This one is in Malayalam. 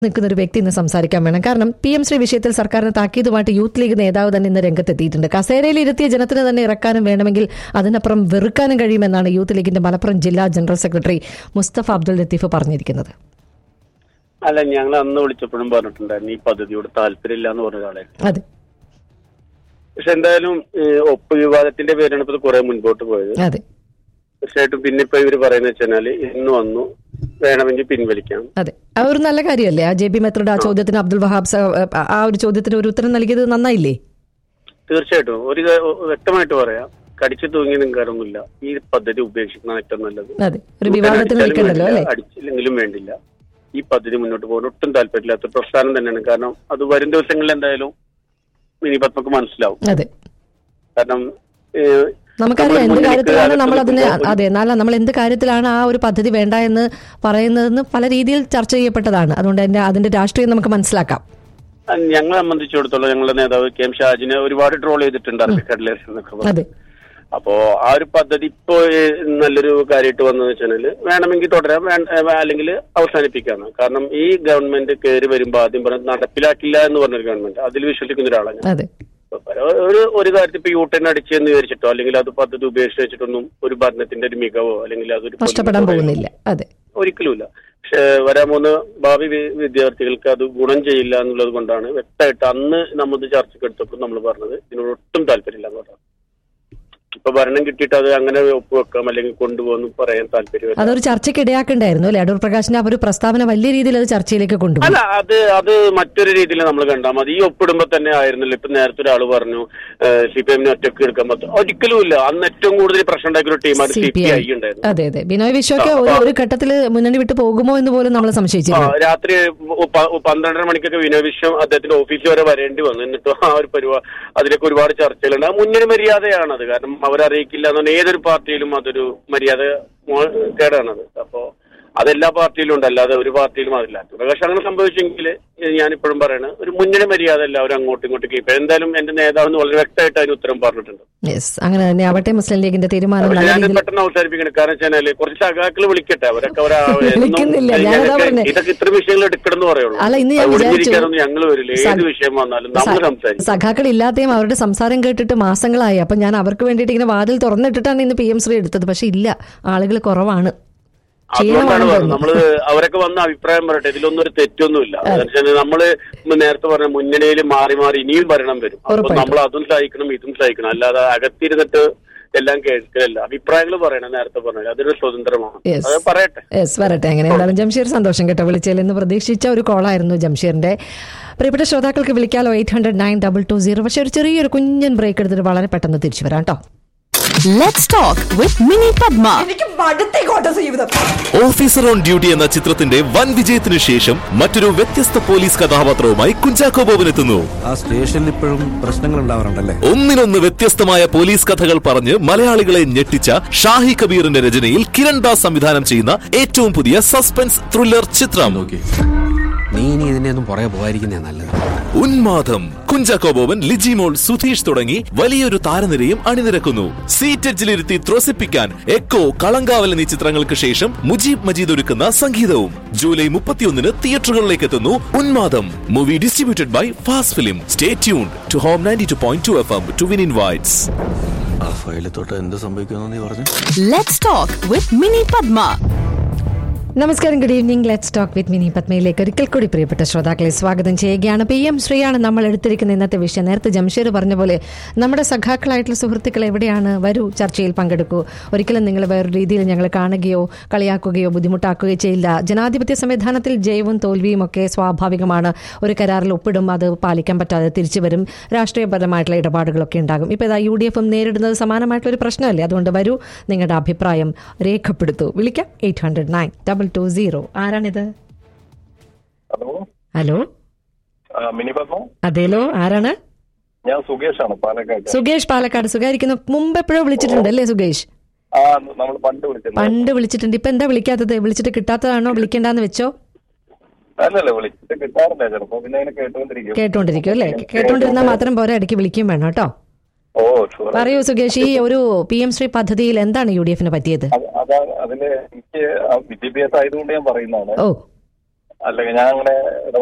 നിൽക്കുന്ന ഒരു വ്യക്തി ഇന്ന് സംസാരിക്കാൻ വേണം കാരണം പി എം ശ്രീ വിഷയത്തിൽ സർക്കാരിന് താക്കീതുമായിട്ട് യൂത്ത് ലീഗ് നേതാവ് തന്നെ ഇന്ന് രംഗത്തെത്തിയിട്ടുണ്ട് കസേരയിൽ ഇരുത്തിയ ജനത്തിന് തന്നെ ഇറക്കാനും വേണമെങ്കിൽ അതിനപ്പുറം വെറുക്കാനും കഴിയുമെന്നാണ് യൂത്ത് ലീഗിന്റെ മലപ്പുറം ജില്ലാ ജനറൽ സെക്രട്ടറി മുസ്തഫ അബ്ദുൽ ലത്തീഫ് പറഞ്ഞിരിക്കുന്നത് അല്ല ഞങ്ങൾ അന്ന് വിളിച്ചപ്പോഴും പറഞ്ഞിട്ടുണ്ടായിരുന്നു ഈ പദ്ധതിയോട് താല്പര്യമില്ല എന്ന് പറഞ്ഞ ഒരാളെ അതെ പക്ഷെ എന്തായാലും ഏഹ്, ഒപ്പ് വിവാദത്തിന്റെ പേരാണ് ഇപ്പൊ കുറെ മുൻപോട്ട് പോയത് അതെ തീർച്ചയായിട്ടും പിന്നെ ഇപ്പൊ ഇവര് പറയുന്ന വെച്ചാല് ഇന്ന് വന്നു വേണമെങ്കിൽ പിൻവലിക്കാം അതെ ആ ഒരു നല്ല കാര്യമല്ലേ ആ ജെ ബി മെത്രുടെ ആ ചോദ്യത്തിന് അബ്ദുൽ വഹാബ് സ- ആ ഒരു ചോദ്യത്തിന് ഒരു ഉത്തരം നൽകിയത് നന്നായില്ലേ തീർച്ചയായിട്ടും ഒരു കാ- വ്യക്തമായിട്ട് പറയാം കടിച്ചു തൂങ്ങി നിൽക്കാറൊന്നുമില്ല ഈ പദ്ധതി ഉപേക്ഷിക്കുന്നതാണ് ഏറ്റവും നല്ലത് അതെ ഒരു വിവാദത്തിന് അടിച്ചാലും നിൽക്കണ്ടല്ലോ വേണ്ടില്ല, അല്ലേ അടിച്ചില്ലെങ്കിലും വേണ്ടില്ല ഈ പദ്ധതി മുന്നോട്ട് പോകാൻ ഒട്ടും താല്പര്യമില്ലാത്ത പ്രസ്ഥാനം തന്നെയാണ് കാരണം അത് വരും ദിവസങ്ങളിൽ എന്തായാലും മിനി പത്മക്ക് മനസ്സിലാവും അതെ കാരണം ഏഹ്, നമുക്കറിയാം നമ്മൾ എന്ത് മുന്നിലേക്ക് കാര്യത്തിലാണ് നമ്മൾ അതിന് നിൽക്കുമ്പോൾ അതെ എന്നാൽ നമ്മൾ എന്ത് കാര്യത്തിലാണ് ആ ഒരു പദ്ധതി വേണ്ട എന്ന് പറയുന്നതെന്ന് പല രീതിയിൽ ചർച്ച ചെയ്യപ്പെട്ടതാണ് അതുകൊണ്ട് തന്നെ അതിന്റെ രാഷ്ട്രീയം നമുക്ക് മനസ്സിലാക്കാം അഹ് ഞങ്ങളെ സംബന്ധിച്ചിടത്തോളം ഞങ്ങളുടെ നേതാവ് കെ എം ഷാജിനെ ഒരുപാട് ട്രോൾ ചെയ്തിട്ടുണ്ട് അറബിക്കടലേർ എന്നൊക്കെ പറഞ്ഞു അതെ അപ്പോ ആ ഒരു പദ്ധതി ഇപ്പോ ഏഹ്, നല്ലൊരു കാര്യമായിട്ട് വന്നതെന്ന് വെച്ചാല് വേണമെങ്കിൽ തുടരാം വേണ്ട അല്ലെങ്കിൽ അവസാനിപ്പിക്കാന്ന് കാരണം ഈ ഗവൺമെന്റ് കയറി വരുമ്പോ ആദ്യം പറഞ്ഞത് നടപ്പിലാക്കില്ല എന്ന് പറഞ്ഞൊരു ഗവൺമെന്റ് അതിൽ വിശ്വസിക്കുന്ന ഒരാളാണ് ഞാൻ അതെ ഒരു ഒരു കാര്യത്തിൽ ഇപ്പൊ യൂട്ടൻ അടിച്ചെന്ന് വിചാരിച്ചിട്ടോ അല്ലെങ്കിൽ അത് പദ്ധതി ഉപേക്ഷിച്ച് വെച്ചിട്ടൊന്നും ഒരു ഭരണത്തിന്റെ ഒരു മികവോ അല്ലെങ്കിൽ അതൊരു നഷ്ടപ്പെടാൻ പോകുന്നില്ല അതെ ഒരിക്കലുമില്ല പക്ഷെ വരാൻ പോകുന്ന ഭാവി വി- വിദ്യാർത്ഥികൾക്ക് അത് ഗുണം ചെയ്യില്ല എന്നുള്ളത് കൊണ്ടാണ് വ്യക്തമായിട്ട് അന്ന് നമ്മൾ ചർച്ചയ്ക്ക് എടുത്തപ്പോൾ നമ്മൾ പറഞ്ഞത് ഇതിനോട് ഒട്ടും താല്പര്യമില്ല എന്ന് പറഞ്ഞു ഇപ്പൊ ഭരണം കിട്ടിയിട്ട് അത് അങ്ങനെ ഒപ്പുവെക്കാം അല്ലെങ്കിൽ കൊണ്ടുപോകുന്നു പറയാൻ താല്പര്യം അതൊരു ചർച്ചയ്ക്ക് ഇടയാക്കണ്ടായിരുന്നു അല്ലെ അടൂർ പ്രകാശിന്റെ ആ ഒരു പ്രസ്താവന വലിയ രീതിയിൽ അത് ചർച്ചയിലേക്ക് കൊണ്ടുപോയി അല്ല അത് അത് മറ്റൊരു രീതിയിൽ നമ്മൾ കണ്ടാൽ മതി ഈ ഒപ്പിടുമ്പോ തന്നെ ആയിരുന്നല്ലോ ഇപ്പൊ നേരത്തെ ഒരാൾ പറഞ്ഞു സി പി എമ്മിനെ ഒറ്റക്ക് എടുക്കാൻ പറ്റും ഒരിക്കലും ഇല്ല അന്ന് ഏറ്റവും കൂടുതൽ പ്രശ്നം ഉണ്ടാക്കിയ ഒരു ടീമാണ് C C P P I I ഉണ്ടായിരുന്നു അതെ അതെ ബിനോയ് വിശ്വക്ക് ഒരു ഒരു ഘട്ടത്തിൽ മുന്നണി വിട്ട് പോകുമോ എന്ന് പോലും നമ്മൾ ആ, സംശയിച്ചിരുന്നു രാത്രി പ- പന്ത്രണ്ടര മണിക്കൊക്കെ വിനോദ് വിശ്വം അദ്ദേഹത്തിന്റെ ഓഫീസിൽ വരെ വരേണ്ടി വന്നു എന്നിട്ടും ആ ഒരു പരിപാടി അതിലേക്ക് ഒരുപാട് ചർച്ചകളുണ്ട് ആ മുന്നണി മര്യാദയാണത് കാരണം അവരറിയിക്കില്ല എന്നുണ്ടെങ്കിൽ ഏതൊരു പാർട്ടിയിലും അതൊരു മര്യാദ മോ- കേടാണത് അപ്പോ അതെല്ലാ പാർട്ടിയിലും ഉണ്ട് അല്ലാതെ ഒരു പാർട്ടിയിലും അതില്ല പ്രകാശ് അങ്ങനെ സംഭവിച്ചെങ്കിൽ ഞാനിപ്പോഴും പറയണത് ഒരു മുന്നണി മര്യാദ എല്ലാവരും അങ്ങോട്ടും ഇങ്ങോട്ടും കീപ്പ് എന്തായാലും എന്റെ നേതാവ് വളരെ വ്യക്തമായിട്ട് അതിന് ഉത്തരം പറഞ്ഞിട്ടുണ്ട് യെസ് അങ്ങനെ തന്നെ ആവട്ടെ മുസ്ലിം ലീഗിന്റെ തീരുമാനം പക്ഷെ നല്ല ഞാൻ രീതിയിൽ പെട്ടെന്ന് അവസാനിപ്പിക്കണം കാരണം വെച്ചാല് കുറച്ച് സഖാക്കൾ വിളിക്കട്ടെ അവരൊക്കെ അവരാ വിളിക്കുന്നില്ല. എന്നും ഞാനതാ ഞങ്ങൾക്ക് പറഞ്ഞെ. ഇതൊക്കെ ഇത്ര വിഷയങ്ങൾ എടുക്കണം എന്ന് പറയുള്ളൂ അല്ല, ഇന്ന് ഞാൻ അത് വിചാരിച്ചു- ഒളിഞ്ഞിരിക്കാനൊന്നും ഞങ്ങൾ വരില്ല ഏത് സ- വിഷയം വന്നാലും നമ്മൾ സംസാരിക്കും സഖാക്കൾ ഇല്ലാതെയും അവരുടെ സംസാരം കേട്ടിട്ട് മാസങ്ങളായി അപ്പൊ ഞാൻ അവർക്ക് വേണ്ടിയിട്ട് ഇങ്ങനെ വാതിൽ തുറന്നിട്ടിട്ടാണ് ഇന്ന് പി എം ശ്രീ എടുത്തത് പക്ഷെ ഇല്ല ആളുകൾ കുറവാണ് അതുകൊണ്ടാണ് ക്ഷീണമാണെന്ന് പറഞ്ഞത് തോന്നുന്നു. നമ്മള് അവരൊക്കെ വന്ന അഭിപ്രായം പറയട്ടെ ഇതിലൊന്നും ഒരു തെറ്റൊന്നുമില്ല എന്നുവെച്ചാൽ നമ്മള് നേരത്തെ പറഞ്ഞ മുന്നണിയിൽ മാറി മാറി ഇനിയും ഭരണം വരും അപ്പൊ ഉറപ്പായിട്ടും. നമ്മൾ അതും സഹിക്കണം ഇതും സഹിക്കണം അല്ലാതെ അകത്തിരുന്നിട്ട് എല്ലാം കേൾക്കലല്ല അഭിപ്രായങ്ങൾ പറയണം നേരത്തെ പറഞ്ഞത് അതൊരു സ്വതന്ത്രമാണ് Yes. അത് പറയട്ടെ യെസ് വരട്ടെ അങ്ങനെ എന്തായാലും ജംഷീർ സന്തോഷം കേട്ടോ വിളിച്ചതിൽ എന്ന് പ്രതീക്ഷിച്ച ഒരു കോളായിരുന്നു ജംഷീറിന്റെ പ്രിയപ്പെട്ട ശ്രോതാക്കൾക്ക് വിളിക്കാലോ eight hundred nine double two zero പക്ഷെ ഒരു ചെറിയൊരു കുഞ്ഞൻ ബ്രേക്ക് എടുത്തിട്ട് വളരെ പെട്ടെന്ന് തിരിച്ചു വരാം കേട്ടോ Let's talk with Mini Padma. എനിക്ക് മടുത്തേക്കോട്ടെ ജീവിതം ഓഫീസർ ഓൺ ഡ്യൂട്ടി എന്ന ചിത്രത്തിന്റെ വൻ വിജയത്തിനു ശേഷം മറ്റൊരു വ്യത്യസ്ത പോലീസ് കഥാപാത്രവുമായി കുഞ്ചാക്കോ ബോബൻ എത്തുന്നു ആ സ്റ്റേഷനിൽ ഇപ്പോഴും പ്രശ്നങ്ങൾ ഉണ്ടാവാറുണ്ടല്ലേ ഒന്നിനൊന്ന് വ്യത്യസ്തമായ പോലീസ് കഥകൾ പറഞ്ഞ് മലയാളികളെ ഞെട്ടിച്ച ഷാഹി കബീറിന്റെ രചനയിൽ കിരൺ ദാസ് സംവിധാനം ചെയ്യുന്ന ഏറ്റവും പുതിയ സസ്പെൻസ് ത്രില്ലർ ചിത്രം നീ ഇനി ഇതിന്റെ ഒന്നും പുറകെ പോകാതിരിക്കുന്നേ നല്ലത് ഉന്മാദം കുഞ്ചാക്കോ ബോബൻ ലിജിമോൾ സുധീഷ് തുടങ്ങി വലിയൊരു താരനിരയും അണിനിരക്കുന്നു സീറ്റച്ചിലിരുത്തി ത്രസിപ്പിക്കാൻ എക്കോ കളങ്കാവൽ എന്നീ ചിത്രങ്ങൾക്ക് ശേഷം മുജീബ് മജീദ് ഒരുക്കുന്ന സംഗീതവും ജൂലൈ മുപ്പത്തിയൊന്നിന് തിയേറ്ററുകളിലേക്ക് എത്തുന്നു Unmadam movie distributed by fast film stay tune to home ninety two point two F M to win invites ആ ഫയലിൽ തൊട്ട് എന്ത് സംഭവിക്കുമെന്ന് നീ പറഞ്ഞു Let's talk with Mini Padma. നമസ്കാരം good evening let's talk with Mini പത്മയിലേക്ക് ഒരിക്കൽ കൂടി പ്രിയപ്പെട്ട ശ്രോതാക്കളെ സ്വാഗതം ചെയ്യുകയാണ് പി എം ശ്രീയാണ് നമ്മൾ എടുത്തിരിക്കുന്ന ഇന്നത്തെ വിഷയം നേരത്തെ ജംഷീർ പറഞ്ഞ പോലെ നമ്മുടെ സഖാക്കളായിട്ടുള്ള സുഹൃത്തുക്കൾ എവിടെയാണ് വരൂ ചർച്ചയിൽ പങ്കെടുക്കൂ ഒരിക്കലും നിങ്ങൾ വേറൊരു രീതിയിൽ ഞങ്ങൾ കാണുകയോ കളിയാക്കുകയോ ബുദ്ധിമുട്ടാക്കുകയോ ചെയ്യില്ല ജനാധിപത്യ സംവിധാനത്തിൽ ജയവും തോൽവിയും ഒക്കെ സ്വാഭാവികമാണ് ഒരു കരാറിൽ ഒപ്പിടും അത് പാലിക്കാൻ പറ്റാതെ തിരിച്ചു വരും രാഷ്ട്രീയപരമായിട്ടുള്ള ഇടപാടുകളൊക്കെ ഉണ്ടാകും ഇപ്പോൾ ഇതാ യു ഡി എഫും നേരിടുന്നത് സമാനമായിട്ടുള്ള ഒരു പ്രശ്നമല്ലേ അതുകൊണ്ട് വരൂ നിങ്ങളുടെ അഭിപ്രായം രേഖപ്പെടുത്തൂ വിളിക്കാം eight hundred nine double two zero ആരാണിത് ഹലോ ഹലോ ആ, മിനി പത്മ അതേലോ ആരാണ് ഞാൻ സുകേഷാണ് പാലക്കാട് സുകേഷ് പാലക്കാട് സുഖായിരിക്കുന്നു മുമ്പ് എപ്പോഴോ വിളിച്ചിട്ടുണ്ട് അല്ലേ സുകേഷ് ആ നമ്മൾ പണ്ട് വിളിച്ചത് പണ്ട് വിളിച്ചിട്ടുണ്ട് ഇപ്പൊ എന്താ വിളിക്കാത്തത് വിളിച്ചിട്ട് കിട്ടാത്തതാണോ വിളിക്കണ്ടെന്ന് വെച്ചോ അല്ലല്ല വിളിച്ചിട്ട് കിട്ടാറില്ല ചിലപ്പോ പിന്നെ അതിനെ കേട്ടുകൊണ്ടിരിക്കും കേട്ടോണ്ടിരിക്കും അല്ലേ കേട്ടോണ്ടിരുന്നാൽ മാത്രം പോരാ ഇടയ്ക്ക് വിളിക്കും വേണം കേട്ടോ ഓ ഷുവർ പറയൂ സുകേഷ് ഈ ഒരു പി എം ശ്രീ പദ്ധതിയിൽ എന്താണ് യു ഡി എഫിന് പറ്റിയത് അതാ അതില് എനിക്ക് ആ വിദ്യാഭ്യാസം ആയതുകൊണ്ട് ഞാൻ പറയുന്നതാണ് ഓ അല്ലെങ്കിൽ ഞാൻ അങ്ങനെ